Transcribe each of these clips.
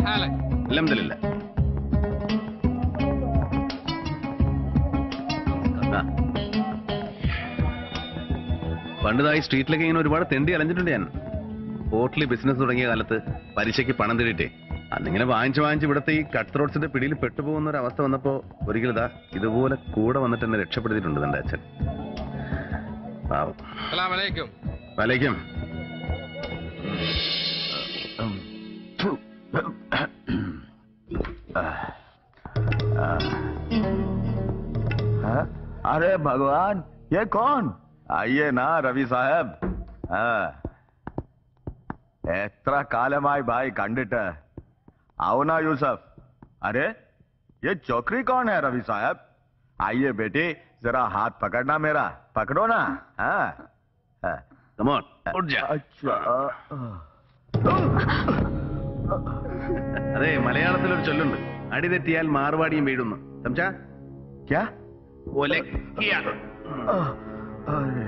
حالك അലഹമില്ല പണ്ടിതായി സ്ട്രീറ്റിലൊക്കെ ഇങ്ങനെ ഒരുപാട് തെണ്ടി അലഞ്ഞിട്ടുണ്ട് ഞാൻ ഹോട്ടലിൽ ബിസിനസ് തുടങ്ങിയ കാലത്ത് പലിശയ്ക്ക് പണം തേടിയിട്ടേ അന്നിങ്ങനെ വാങ്ങിച്ച് വാങ്ങിച്ച് ഇവിടുത്തെ ഈ കട്ട് ത്രോട്ട്സിന്റെ പിടിയിൽ പെട്ടുപോകുന്ന ഒരു അവസ്ഥ വന്നപ്പോ ഒരിക്കലും ഇതാ ഇതുപോലെ കൂടെ വന്നിട്ട് എന്നെ രക്ഷപ്പെടുത്തിയിട്ടുണ്ട് എന്റെ അച്ഛൻ പാവം السلام عليكم വലയ്ക്കും हाँ? अरे भगवान ये कौन आइए ना रवि साहब हाँ. എത്ര കാലമായി ഭായ് കണ്ടിട്ട് आओ ना यूसुफ अरे ये चौकरी कौन है रवि साहब आइए बेटी जरा हाथ पकड़ना मेरा पकड़ो ना हाँ हाँ. കമോൺ ഉठ जा अच्छा അതെ മലയാളത്തിലൊരു ചൊല്ലുണ്ട് അടി തെറ്റിയാൽ മാറുവാടിയും വീഴുന്നു സംസാ क्या ഒലക്കിയ अरे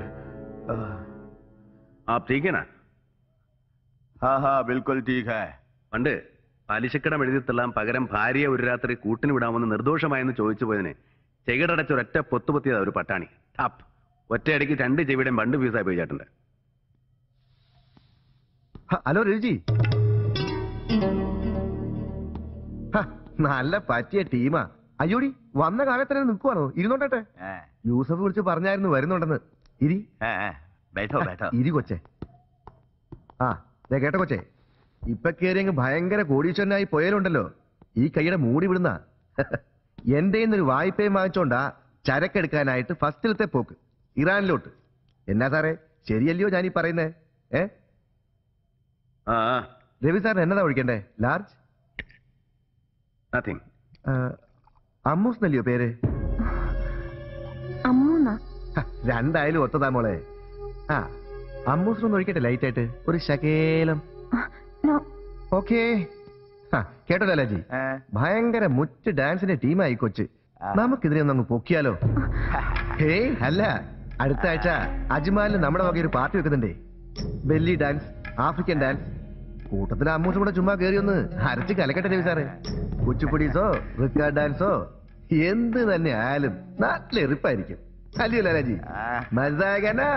ആ ടീക്കണ हाँ हाँ बिल्कुल ठीक है പണ്ട് പലിശക്കടം എഴുതിത്തള്ളാൻ പകരം ഭാര്യയെ ഒരു രാത്രി കൂട്ടിന് വിടാമെന്ന് നിർദോഷമായെന്ന് ചോദിച്ചു പോയതിന് ചെകിടടച്ച ഒരൊറ്റ പൊത്തുപൊത്തിയതാ ഒരു പട്ടാണി ടപ്പ് ഒറ്റയടിക്ക് രണ്ട് ചെവിയുടെയും രണ്ട് പീസായി പോയി ചേട്ടന്റെ ഹ, ഹലോ രവിജി ഹ, നല്ല പറ്റിയ ടീമാ അയ്യോടി വന്ന കാലത്തന്നെ നിൽക്കുവാണോ ഇരുന്നോട്ടെ हाँ, യൂസഫ് വിളിച്ച് പറഞ്ഞായിരുന്നു വരുന്നുണ്ടെന്ന് ഇരി हाँ, हाँ, बैठो बैठो ഇരി കൊച്ചെ ആ ദേ കേട്ടോ കൊച്ചെ ഇപ്പൊ കേറിയങ്ങ് ഭയങ്കര കോടീശ്വരനായി പോയാലുണ്ടല്ലോ ഈ കൈയുടെ മൂടി വിടുന്ന എന്റെ ഒരു വായ്പയും വാങ്ങിച്ചോണ്ടാ ചരക്കെടുക്കാനായിട്ട് ഫസ്റ്റിലത്തെ പോക്ക് ഇറാനിലോട്ട് എന്നാ സാറേ ശരിയല്ലയോ ഞാനീ പറയുന്നേ ഏ ആ രവി സാറിന് എന്നതാ ഒഴിക്കണ്ടേ ലാർജ് നത്തിങ് അമ്മൂസ് എന്നല്ലയോ പേര് അമ്മൂന്നാ ഹ, രണ്ടായാലും ഒത്തതാ മോളെ ആ അമ്മൂസിനൊന്ന് ഒഴിക്കട്ടെ ലൈറ്റ് ആയിട്ട് ഒരു ശകേലം നോ ഓക്കേ ആ, കേട്ടോ ലാലാജി हाँ, ഭയങ്കര മുറ്റ് ഡാൻസിന്റെ ടീമായി കൊച്ച് നമുക്കിതിനെ ഒന്ന് അങ്ങ് പൊക്കിയാലോ ഹേയ് അല്ല അടുത്ത ആഴ്ച അജ്മാലിൽ നമ്മുടെ വക ഒരു പാർട്ടി വെക്കുന്നുണ്ടേ ബെല്ലി ഡാൻസ് ആഫ്രിക്കൻ ഡാൻസ് കൂട്ടത്തിൽ അമ്മൂസും കൂടെ ചുമ്മാ കയറി ഒന്ന് അരച്ച് കലക്കട്ടെ രവി സാറേ കുച്ചുപ്പൊടീസോ റിക്കാർഡ് ഡാൻസോ എന്ത് തന്നെ ആയാലും നല്ല എറിപ്പായിരിക്കും അല്ലയോ ലാലാജി हाँ, മസാകനാ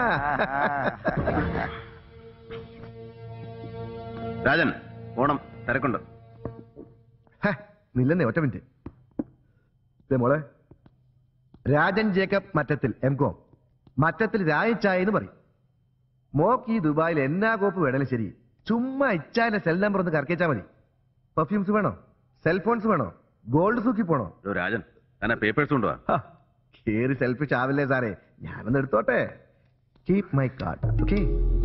രാജൻ ഓണം തിരക്കുണ്ട് ഹ, നില്ലെന്നേ ഒറ്റ മിനിറ്റ് ദേ മോളെ രാജൻ ജേക്കബ് മറ്റത്തിൽ എം കോം മറ്റത്തിൽ രായച്ചായ എന്ന് പറയും മോക്ക് ഈ ദുബായിൽ എന്നാ കോപ്പ് വേണേലും ശരി ചുമ്മാ ഇച്ചാന്റെ സെൽ നമ്പർ ഒന്ന് കറക്കിച്ചാ മതി പെർഫ്യൂംസ് വേണോ സെൽഫോൺസ് വേണോ ഗോൾഡ് സൂക്കി പോണോ ഒരു രാജൻ തന്നെ പേപ്പേഴ്സ് കൊണ്ടുവാ ഹ, കേറി സെൽഫിഷ് ആവില്ലേ സാറേ ഞാനൊന്ന് എടുത്തോട്ടെ കീപ് മൈ കാർഡ് ഓക്കെ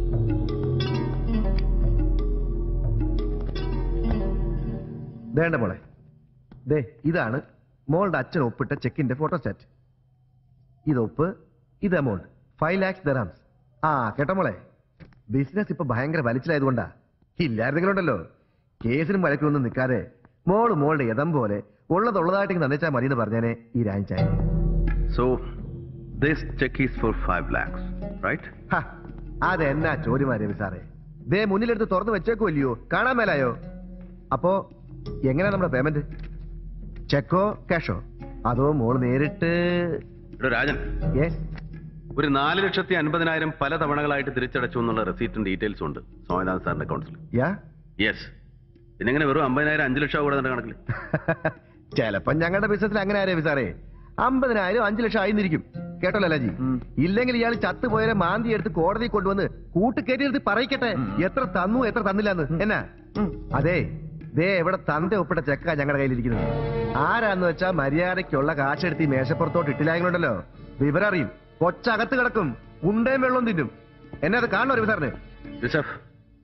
വേണ്ട മോളെ ദേ ഇതാണ് മോളുടെ അച്ഛൻ ഒപ്പിട്ട ചെക്കിന്റെ ഫോട്ടോസ്റ്റാറ്റ് ഇത് ഒപ്പ് ഇത് എമൗണ്ട് ഫൈവ് ലാക്സ് ദറാംസ് ആ കേട്ടോ മോളെ ബിസിനസ് ഇപ്പൊ ഭയങ്കര വലിച്ചിലായതുകൊണ്ടാ ഇല്ലായിരുന്നെങ്കിലുണ്ടല്ലോ കേസിനും വഴക്കൊന്നും നിൽക്കാതെ മോള് മോളുടെ യഥം പോലെ ഉള്ളതുള്ളതായിട്ട് തന്നിച്ചാൽ മതി എന്ന് പറഞ്ഞേനെ ഈ രാഞ്ചായ so this cheque is four five lakhs right ഹ, അതെന്നാ ചോദ്യമാ രവി സാറേ ദേ മുന്നിലെടുത്ത് തുറന്നു വെച്ചേക്കുമല്ലയോ കാണാൻ മേലായോ അപ്പോ എങ്ങനെയാ നമ്മുടെ പേയ്മെന്റ് ചെക്കോ ക്യാഷോ അതോ മോള് നേരിട്ട് ഒരു രാജൻ ഏ ഒരു നാല് ലക്ഷത്തി അൻപതിനായിരം പല തവണകളായിട്ട് തിരിച്ചടച്ചു എന്നുള്ള റെസീറ്റും ഡീറ്റെയിൽസും ഉണ്ട് സ്വാമിനാഥൻ സാറിന്റെ അക്കൗണ്ട്സിൽ യാ യെസ് പിന്നെ എങ്ങനെ വെറും അമ്പതിനായിരം അഞ്ച് ലക്ഷം കൂടെ കണക്കിൽ ചിലപ്പോ ഞങ്ങളുടെ ബിസിനസ്സിൽ അങ്ങനെ ആ രവി സാറേ അമ്പതിനായിരം അഞ്ചു ലക്ഷം ആയിരിക്കും കേട്ടോ ലലാജി ഇല്ലെങ്കിൽ ഇയാൾ ചത്തുപോയാലെ മാന്തി എടുത്ത് കോടതി കൊണ്ടുവന്ന് കൂട്ടുകയറ്റി എടുത്ത് പറയിക്കട്ടെ എത്ര തന്നു എത്ര തന്നില്ലാന്ന് എന്നാ അതെ ദേ എവിടെ തന്റെ ഒപ്പിട്ട ചെക്ക ഞങ്ങളുടെ കയ്യിലിരിക്കുന്നത് ആരാന്ന് വെച്ചാ മര്യാദയ്ക്കുള്ള കാശെടുത്ത് ഈ മേശപ്പുറത്തോട്ട് ഇട്ടില്ലായെങ്കിലുണ്ടല്ലോ വിവരം അറിയും കൊച്ചകത്ത് കിടക്കും ഉണ്ടേം വെള്ളം തിന്നും എന്നെ അത് കാണണോ രവി സാറിന് യൂസഫ്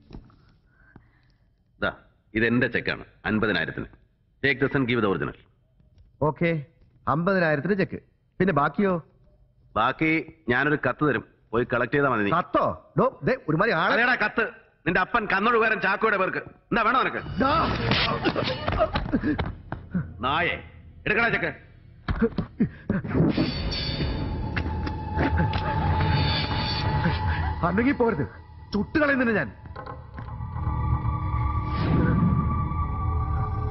ദാ ഇത് എന്റെ ചെക്കാണ് അൻപതിനായിരത്തിന് take this and give the original okay അമ്പതിനായിരത്തിന് ചെക്ക് പിന്നെ ബാക്കിയോ ബാക്കി ഞാനൊരു കത്ത് തരും പോയി കളക്ട് ചെയ്താൽ മതി നീ കത്തോ ഡോ ദേ ഒരുമാതിരി ആളെ അതേടാ കത്ത് നിന്റെ അപ്പൻ കന്നൊഴുകാരൻ ചാക്കോയുടെ പേർക്ക് എന്താ വേണോ നിനക്ക് ദാ. നായേ എടുക്കണ ചെക്ക് അന്നെങ്കിൽ പോരുത് ചുട്ടുകളയുന്നുണ്ട് ഞാൻ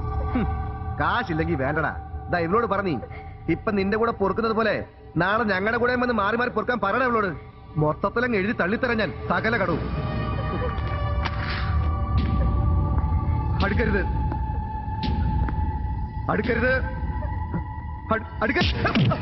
കാശില്ലെങ്കിൽ വേണ്ടടാ ദാ ഇവളോട് പറഞ്ഞീ ഇപ്പൊ നിന്റെ കൂടെ പൊറുക്കുന്നത് പോലെ നാളെ ഞങ്ങളുടെ കൂടെ വന്ന് മാറി മാറി പൊറുക്കാൻ പറയണ ഇവളോട് മൊത്തത്തിലങ്ങ് എഴുതി തള്ളിത്തരാൻ ഞാൻ സകല കടവും അടുക്കരുത് അടുക്കരുത് അട്- അടുക്ക-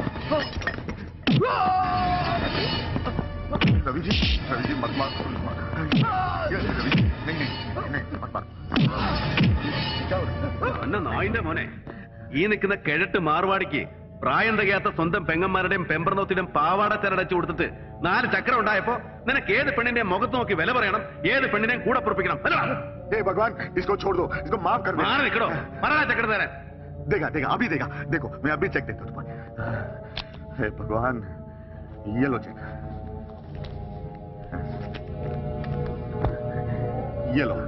रवि जी रवि जी मत मार ये, रवि जी नहीं नहीं नहीं मत मार क्या हो रहा है അന്ന നായിന്റെ മോനെ ഈ നിൽക്കുന്ന കിഴട്ട് മാർവാടിക്ക് പ്രായം തികയാത്ത സ്വന്തം പെങ്ങന്മാരുടെയും പെമ്പർനോത്തിന്റെയും പാവാട ചരടച്ചു കൊടുത്തിട്ട് നാല് ചക്രം ഉണ്ടായപ്പോ നിനക്ക് ഏത് പെണ്ണിന്റെയും മുഖത്ത് നോക്കി വില പറയണം ഏത് പെണ്ണിനെയും കൂടെ പൊറപ്പിക്കണം അല്ലടാ हे भगवान इसको छोड़ दो इसको माफ कर दे മാറി നിൽക്കണോ പറടാ ചക്രം തരാൻ देगा देगा अभी देगा देखो मैं अभी चेक देता हूँ तुम्हारे हे भगवान ये लो चेक ये लो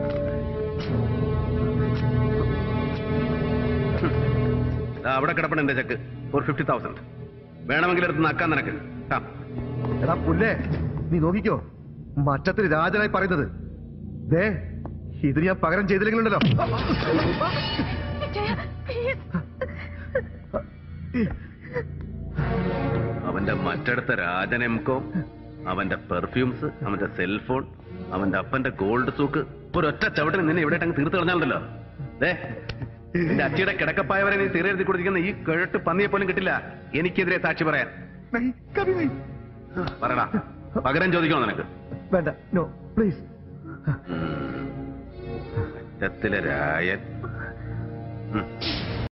ദാ അവിടെ കിടപ്പണ എന്റെ ചെക്ക് ഒരു ഫിഫ്റ്റി തൗസൻഡ് വേണമെങ്കിൽ എടുത്ത് നക്കാൻ നിനക്ക് ആ എടാ പുല്ലേ നീ നോക്കിക്കോ മറ്റത്തിൽ രാജനായി പറയുന്നത് ദേ ഇത് ഞാൻ പകരം ചെയ്തില്ലെങ്കിലുണ്ടല്ലോ അവന്റെ മറ്റടുത്ത രാജൻ എംകോ അവന്റെ പെർഫ്യൂംസ് അവന്റെ സെൽഫോൺ അവന്റെ അപ്പന്റെ ഗോൾഡ് സൂക്ക് ഒരൊറ്റ ചവിട്ടിന് നിന്നെ ഇവിടെ അങ്ങ് തീർത്ത് കളഞ്ഞാലുണ്ടല്ലോ ദേ നിന്റെ അച്ഛയുടെ കിടക്കപ്പായവരെ നീ തീരെ എഴുതി കൊടുത്തിരിക്കുന്ന ഈ കിഴട്ട് പന്നിയെ പോലും കിട്ടില്ല എനിക്കെതിരെ സാക്ഷി പറയാൻ नहीं कभी नहीं പറയടാ പകരം ചോദിക്കണോ നിനക്ക് വേണ്ട നോ പ്ലീസ് ഉച്ചത്തിലെ രായൻ ഉം.